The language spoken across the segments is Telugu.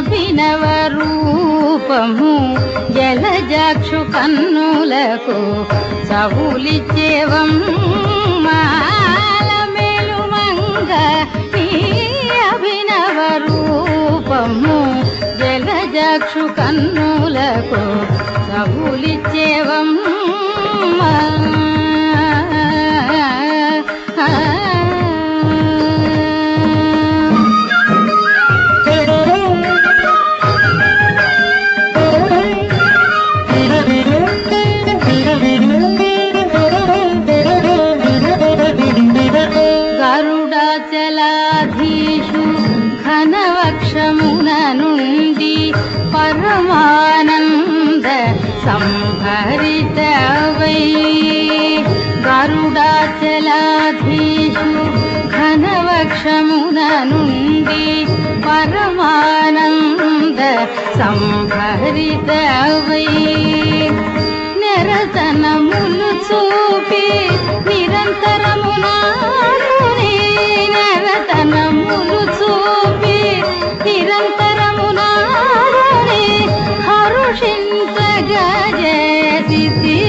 అభినవ రూపము జలజాక్షు కన్నులకు చవులిచ్చేవమ్మాల మేలుమంగ నీ అభినవ రూపము జలజాక్షు కన్నులకు చవులిచ్చేవమ్మా గరుడాచలాధీషు ఘనవక్షమున నుండి పరమానంద సంభరితవై గరుడాచలాధీషు ఘనవక్షమున నుండి పరమానంద సంభరితవై నిరతనములు చూపి నిరంతరమునాడుని నిరతనములు చూపి నిరంతరమునాడుని హరుషించగజేసి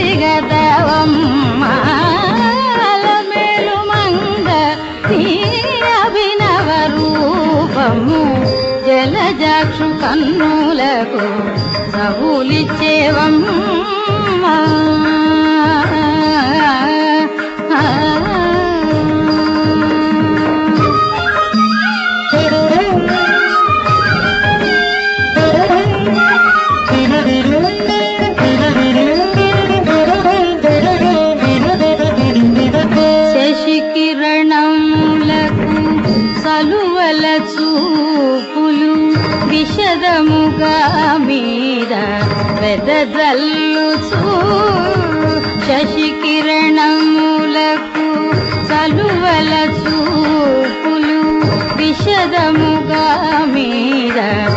గతవమ్మాల మేలుమంగ నీ అభినవ రూపము జలజాక్షు కన్నులకు సహులిచ్చేవమ్మా శశి కిరణములకు సలువల చూపులు విషదముగా మీద వెదజల్లుచు శశి కిరణములకు సలువల చూపులు విషదముగా మీద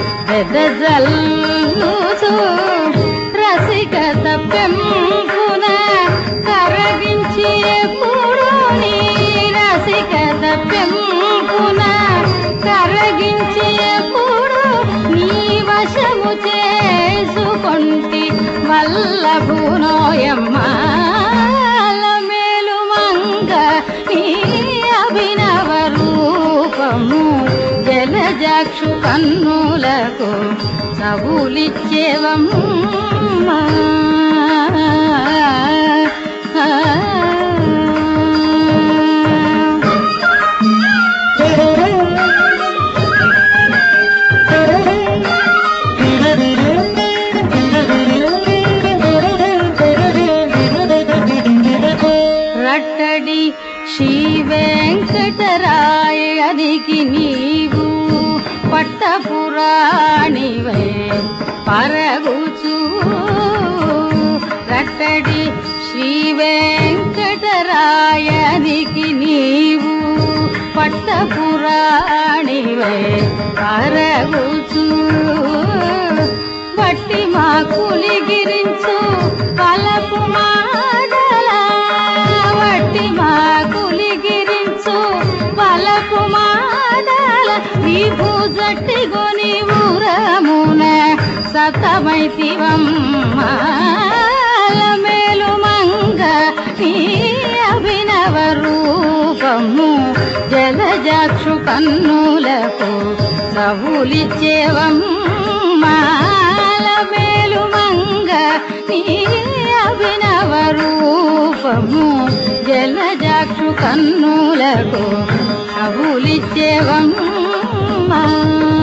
వెదజల్లుచు రసికత పెంపున కరగించి ఎప్పుడు నీ రసికత పెంపున కరగించి ఎప్పుడు నీ వశము చేసుకొంటి వల్లభునోయమ్మాల మేలుమంగ నీ అభినవ రూపము జలజాక్షు కన్నులకు సవులిచ్చేవమ్మా రట్టడి శ్రీ వెంకటరాయనికి నీవు పట్టపురాణివే పరగుచు రట్టడి శ్రీ వెంకటరాయనికి నీవు పట్టపురాణివే పరగుచు వట్టి మా కులిగిరించు పలపు మాడల వట్టి మా కులిగిరించు పలపు మాడల విభూ జట్టిగొని ఊరమున సతమైతివమ్మాల మేలుమంగ నీ అభినవ రూపము జలజాక్షు కన్నులకు సవులిచ్చేవమ్మాల మేలుమంగ నీ అభినవ రూపము జలజాక్షు కన్నులకు సవులిచ్చేవమ్మా